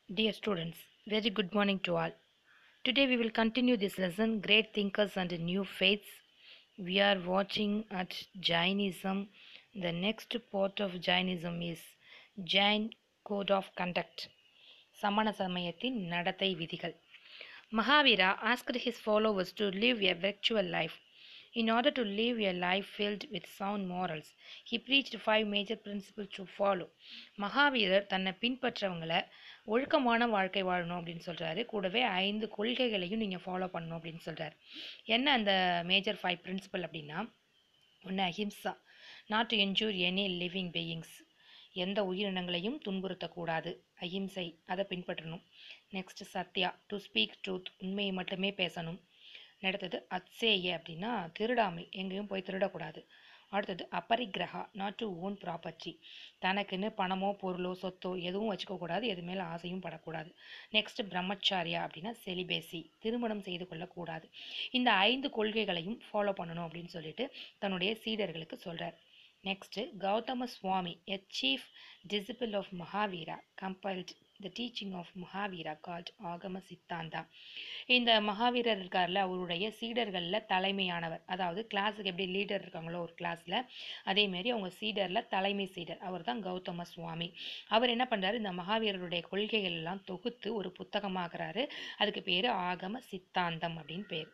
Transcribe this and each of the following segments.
Dear students, very good morning to all. Today we will continue this lesson Great Thinkers and New Faiths. We are watching at Jainism. The next part of Jainism is Jain Code of Conduct. சமண சமயத்தின் நடத்தை விதிகள் Mahavira asked his followers to live a virtual life. In order to live a life filled with sound morals, he preached five major principles to follow. மகாவீரர் தன்னை பின்பற்றவங்களை ஒழுக்கமான வாழ்க்கை வாழணும் அப்படின்னு சொல்றாரு கூடவே ஐந்து கொள்கைகளையும் நீங்கள் ஃபாலோ பண்ணணும் அப்படின்னு சொல்றாரு என்ன அந்த மேஜர் ஃபைவ் பிரின்சிபல் அப்படின்னா ஒன்று ahimsa not to injure any living beings எந்த உயிரினங்களையும் துன்புறுத்தக்கூடாது அஹிம்சை அதை பின்பற்றணும் next Satya to speak truth உண்மையை மட்டுமே பேசணும் அடுத்தது அத்சேய அப்படின்னா திருடாமை எங்கேயும் போய் திருடக்கூடாது அடுத்தது aparigraha not to own property தனக்குன்னு பணமோ பொருளோ சொத்தோ எதுவும் வச்சுக்கக்கூடாது எது மேலே ஆசையும் படக்கூடாது நெக்ஸ்ட் பிரம்மச்சாரியா அப்படின்னா செலிபேசி திருமணம் செய்து கொள்ளக்கூடாது இந்த ஐந்து கொள்கைகளையும் ஃபாலோ பண்ணணும் அப்படின்னு சொல்லிட்டு தன்னுடைய சீடர்களுக்கு சொல்கிறார் next Gautama Swami a chief disciple of Mahavira compiled the teaching of Mahavira called Agama Siddhanta இந்த மகாவீரர் இருக்கார்ல அவருடைய சீடர்களில் தலைமையானவர் அதாவது கிளாஸுக்கு எப்படி லீடர் இருக்காங்களோ ஒரு கிளாஸில் அதேமாரி அவங்க சீடரில் தலைமை சீடர் அவர் தான் கௌதம சுவாமி அவர் என்ன பண்ணுறாரு இந்த மகாவீரருடைய கொள்கைகள் எல்லாம் தொகுத்து ஒரு புத்தகமாக்குறாரு அதுக்கு பேர் ஆகம சித்தாந்தம் அப்படின்னு பேர்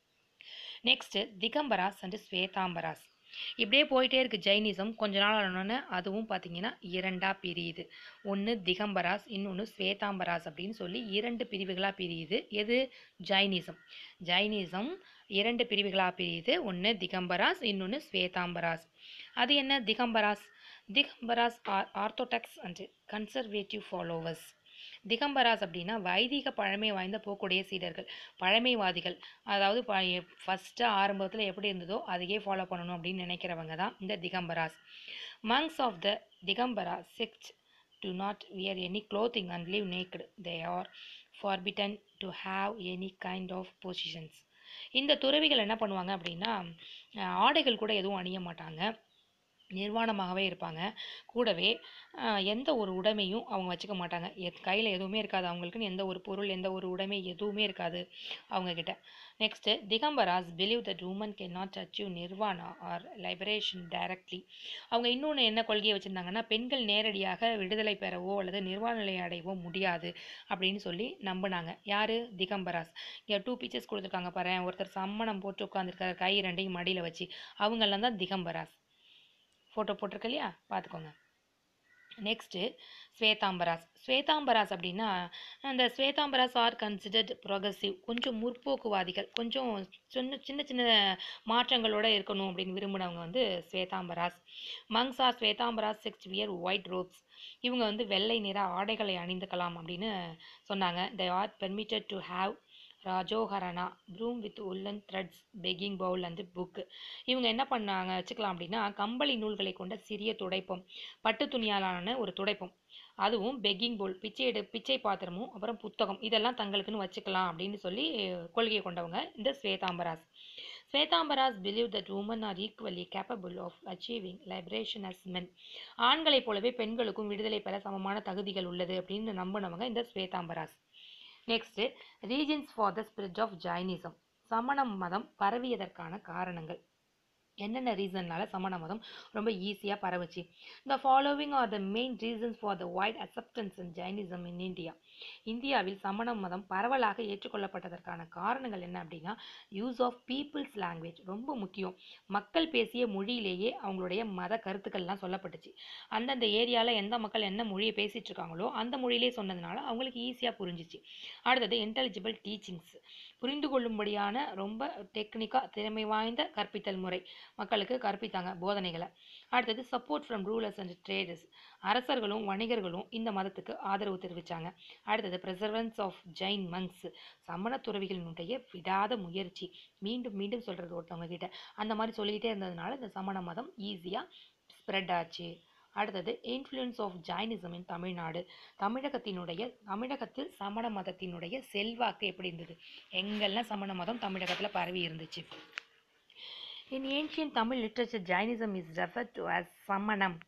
நெக்ஸ்ட் திகம்பராஸ் அண்ட் ஸ்வேதாம்பராஸ் இப்படியே போயிட்டே இருக்கு ஜைனிசம் கொஞ்ச நாள் ஆனோடனே அதுவும் பார்த்தீங்கன்னா இரண்டா பிரியுது ஒன்று திகம்பராஸ் இன்னொன்று ஸ்வேதாம்பராஸ் அப்படின்னு சொல்லி இரண்டு பிரிவுகளாக பிரியுது எது ஜைனிசம் ஜைனிசம் இரண்டு பிரிவுகளாக பிரியுது ஒன்று திகம்பராஸ் இன்னொன்று ஸ்வேதாம்பராஸ் அது என்ன Digambaras Digambaras are orthodox and conservative followers Digambaras அப்படின்னா வைதிக பழமை வாய்ந்த போக்குடைய சீடர்கள் பழமைவாதிகள் அதாவது ப ஃபஸ்ட்டு ஆரம்பத்தில் எப்படி இருந்ததோ அதையே ஃபாலோ பண்ணணும் அப்படின்னு நினைக்கிறவங்க தான் இந்த Digambaras monks of the Digambara sect to not wear any clothing and live naked they are forbidden to have any kind of positions இந்த துறவிகள் என்ன பண்ணுவாங்க அப்படின்னா அஹ், ஆடைகள் கூட எதுவும் அணிய மாட்டாங்க நிர்வாணமாகவே இருப்பாங்க கூடவே ஆஹ், எந்த ஒரு உடைமையும் அவங்க வச்சுக்க மாட்டாங்க எத் கையில் எதுவுமே இருக்காது அவங்களுக்குன்னு எந்த ஒரு பொருள் எந்த ஒரு உடைமை எதுவுமே இருக்காது அவங்கக்கிட்ட next Digambaras believe that women can not achieve nirvana or liberation directly அவங்க இன்னொன்று என்ன கொள்கையை வச்சுருந்தாங்கன்னா பெண்கள் நேரடியாக விடுதலை பெறவோ அல்லது நிர்வாண நிலையை அடையவோ முடியாது அப்படின்னு சொல்லி நம்பினாங்க யார் திகம்பராஸ் இங்கே டூ பிக்சர்ஸ் கொடுத்துருக்காங்க பாரு ஒருத்தர் சம்மணம் போட்டு உட்காந்துருக்காரு கை ரெண்டையும் மடியில் வச்சு அவங்கெல்லாம் தான் திகம்பராஸ் ஃபோட்டோ போட்டிருக்கு இல்லையா பார்த்துக்கோங்க நெக்ஸ்ட்டு ஸ்வேதாம்பராஸ் ஸ்வேதாம்பராஸ் அப்படின்னா அந்த ஸ்வேதாம்பராஸ் ஆர் கன்சிடர்ட் ப்ரொகசிவ் கொஞ்சம் முற்போக்குவாதிகள் கொஞ்சம் சின்ன சின்ன சின்ன மாற்றங்களோட இருக்கணும் அப்படின்னு விரும்பினவங்க வந்து Svetambaras monks or Svetambaras sects wear white robes இவங்க வந்து வெள்ளை நிற ஆடைகளை அணிந்துக்கலாம் அப்படின்னு சொன்னாங்க they are permitted to have rajoharana broom with woollen threads begging bowl and book இவங்க என்ன பண்ணாங்க வச்சுக்கலாம் அப்படின்னா கம்பளி நூல்களை கொண்ட சிறிய துடைப்பம் பட்டு துணியாலான ஒரு துடைப்பம் அதுவும் பெக்கிங் பவுல் பிச்சை எடு பிச்சை பாத்திரமும் அப்புறம் புத்தகம் இதெல்லாம் தங்களுக்குன்னு வச்சுக்கலாம் அப்படின்னு சொல்லி கொள்கையை கொண்டவங்க இந்த Svetambaras Svetambaras believe that women are equally capable of achieving liberation as men ஆண்களைப் போலவே பெண்களுக்கும் விடுதலை பெற சமமான தகுதிகள் உள்ளது அப்படின்னு நம்பினவங்க இந்த Svetambaras next reasons for the spread of Jainism சமண மதம் பரவியதற்கான காரணங்கள் என்னென்ன ரீசன்னால சமண மதம் ரொம்ப ஈஸியாக பரவுச்சு the following are the main reasons for the wide acceptance in Jainism in India இந்தியாவில் சமண மதம் பரவலாக ஏற்றுக்கொள்ளப்பட்டதற்கான காரணங்கள் என்ன அப்படின்னா யூஸ் ஆஃப் பீப்புள்ஸ் லாங்குவேஜ் ரொம்ப முக்கியம் மக்கள் பேசிய மொழியிலேயே அவங்களுடைய மத கருத்துக்கள்லாம் சொல்லப்பட்டுச்சு அந்தந்த ஏரியாவில் எந்த மக்கள் என்ன மொழியை பேசிட்டு இருக்காங்களோ அந்த மொழியிலே சொன்னதுனால அவங்களுக்கு ஈஸியாக புரிஞ்சிச்சு அடுத்தது இன்டெலிஜிபிள் டீச்சிங்ஸ் புரிந்து கொள்ளும்படியான ரொம்ப டெக்னிக்காக திறமை வாய்ந்த கற்பித்தல் முறை மக்களுக்கு கற்பித்தாங்க போதனைகளை அடுத்தது support from rulers and traders அரசர்களும் வணிகர்களும் இந்த மதத்துக்கு ஆதரவு தெரிவித்தாங்க அடுத்தது ப்ரெசர்வன்ஸ் ஆஃப் ஜெயின் மங்ஸ் சமண துறவிகளினுடைய விடாத முயற்சி மீண்டும் மீண்டும் சொல்கிறது ஒருத்தவங்க கிட்ட அந்த மாதிரி சொல்லிக்கிட்டே இருந்ததுனால இந்த சமண மதம் ஈஸியாக ஸ்ப்ரெட் ஆச்சு அடுத்தது influence of Jainism in Tamil Nadu தமிழகத்தினுடைய தமிழகத்தில் சமண மதத்தினுடைய செல்வாக்கு எப்படி இருந்தது எங்கெல்லாம் சமண மதம் தமிழகத்தில் பரவி இருந்துச்சு In ancient Tamil literature, Jainism is referred to as Samanam.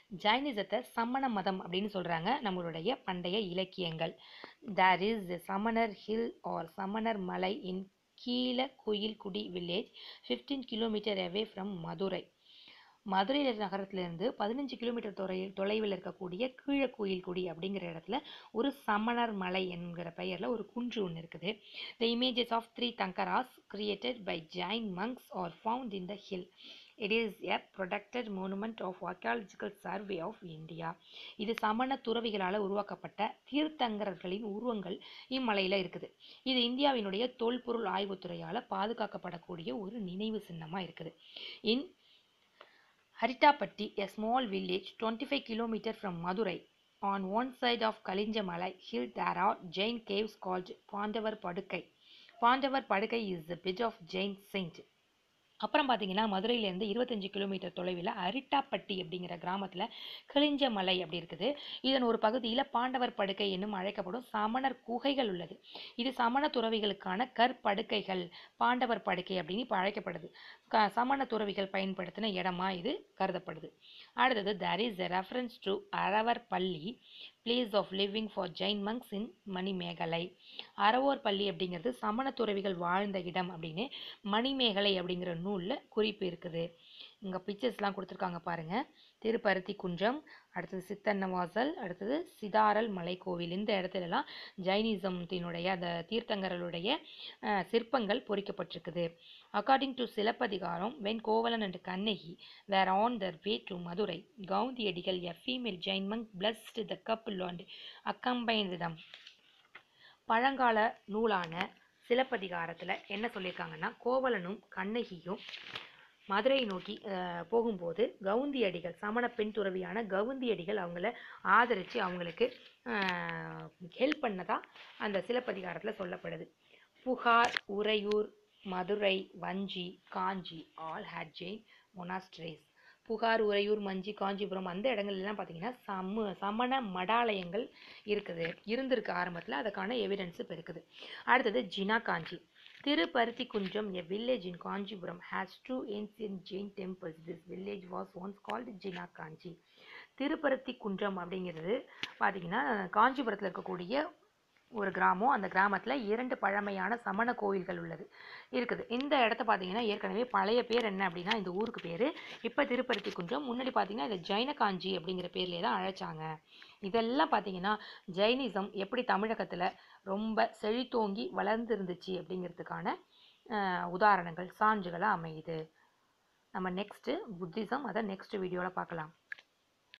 ஜைனிசத்தை சமண மதம் அப்படின்னு சொல்கிறாங்க நம்மளுடைய பண்டைய இலக்கியங்கள் there is Samanar hill or Samanar Malai in Keezha Kuyilkudi village fifteen kilometre away from Madurai Madurai நகரத்திலிருந்து பதினஞ்சு கிலோமீட்டர் தொலை தொலைவில் இருக்கக்கூடிய கீழக்குயில்குடி அப்படிங்கிற இடத்துல ஒரு சமணர் மலை என்கிற பெயரில் ஒரு குன்று ஒன்று இருக்குது the images of three Tirthankaras created by Jain monks are found in the hill it is a protected monument of Archaeological Survey of India இது சமண துறவிகளால் உருவாக்கப்பட்ட தீர்த்தங்கரர்களின் உருவங்கள் இம்மலையில் இருக்குது இது இந்தியாவினுடைய தொல்பொருள் ஆய்வுத்துறையால் பாதுகாக்கப்படக்கூடிய ஒரு நினைவு சின்னமாக இருக்குது இன் Haritapatti, a small village 25 km from Madurai. On one side of Kalinjamalai hill there are Jain caves called Pandavar Padukai. Pandavar Padukai is a bit of Jain saint. அப்புறம் பார்த்தீங்கன்னா மதுரையிலேருந்து இருபத்தஞ்சு கிலோமீட்டர் தொலைவில் அரிட்டாப்பட்டி அப்படிங்கிற கிராமத்தில் கிளிஞ்ச மலை அப்படி இருக்குது இதன் ஒரு பகுதியில் பாண்டவர் படுக்கை என்னும் அழைக்கப்படும் சமணர் குகைகள் உள்ளது இது சமண துறவிகளுக்கான கற்படுக்கைகள் பாண்டவர் படுக்கை அப்படின்னு இப்போ அழைக்கப்படுது க சமண துறவிகள் பயன்படுத்தின இடமா இது கருதப்படுது அடுத்தது there is a reference to Aravor Palli place of living for Jain monks in Manimekalai அறவோர் பள்ளி அப்படிங்கிறது சமண துறவிகள் வாழ்ந்த இடம் அப்படின்னு மணிமேகலை அப்படிங்கிற நூலில் குறிப்பு இருக்குது இங்கே பிக்சர்ஸ்லாம் கொடுத்துருக்காங்க பாருங்கள் திருப்பருத்தி குன்றம் அடுத்தது சித்தன்னவாசல் அடுத்தது சிதாரல் மலைக்கோவில் இந்த இடத்துலலாம் ஜைனிசத்தினுடைய அந்த தீர்த்தங்கரலுடைய அஹ், சிற்பங்கள் பொறிக்கப்பட்டிருக்குது according to Silappathikaram when Kovalan and Kannagi were on their way to Madurai Kavunthiyadigal a female Jain monk blessed the couple and accompanied them பழங்கால நூலான சிலப்பதிகாரத்தில் என்ன சொல்லியிருக்காங்கன்னா கோவலனும் கண்ணகியும் மதுரையை நோக்கி அஹ், போகும்போது கவுந்தியடிகள் சமண பெண் துறவியான கவுந்தியடிகள் அவங்கள ஆதரித்து அவங்களுக்கு ஹெல்ப் பண்ணதா அந்த சிலப்பதிகாரத்தில் சொல்லப்படுது புகார் Uraiyur Madurai Vanji Kanchi all had Jain monasteries Puhar Uraiyur மஞ்சி காஞ்சிபுரம் அந்த இடங்கள்லாம் பார்த்தீங்கன்னா சம சமண மடாலயங்கள் இருக்குது இருந்திருக்கு ஆரம்பத்தில் அதுக்கான எவிடன்ஸ் இப்போ இருக்குது அடுத்தது ஜினா Kanchi Thiruparuthi Kundram a village in Kanchipuram has two ancient Jain temples this village was once called Jina Kanchi Thiruparuthi குன்றம் அப்படிங்கிறது பார்த்தீங்கன்னா காஞ்சிபுரத்தில் இருக்கக்கூடிய ஒரு கிராமம் அந்த கிராமத்தில் இரண்டு பழமையான சமண கோயில்கள் உள்ளது இருக்குது இந்த இடத்த பார்த்தீங்கன்னா ஏற்கனவே பழைய பேர் என்ன அப்படின்னா இந்த ஊருக்கு பேர் இப்போ திருப்பருத்தி குன்றம் முன்னாடி பார்த்தீங்கன்னா இதை ஜைன காஞ்சி அப்படிங்கிற பேர்லேயே தான் அழைச்சாங்க இதெல்லாம் பார்த்தீங்கன்னா ஜைனிசம் எப்படி தமிழகத்தில் ரொம்ப செழித்தோங்கி வளர்ந்து இருந்துச்சு அப்படிங்கிறதுக்கான அஹ், உதாரணங்கள் சான்றுகளாக அமையுது நம்ம நெக்ஸ்ட்டு புத்திசம் அதை நெக்ஸ்ட் வீடியோவில் பார்க்கலாம்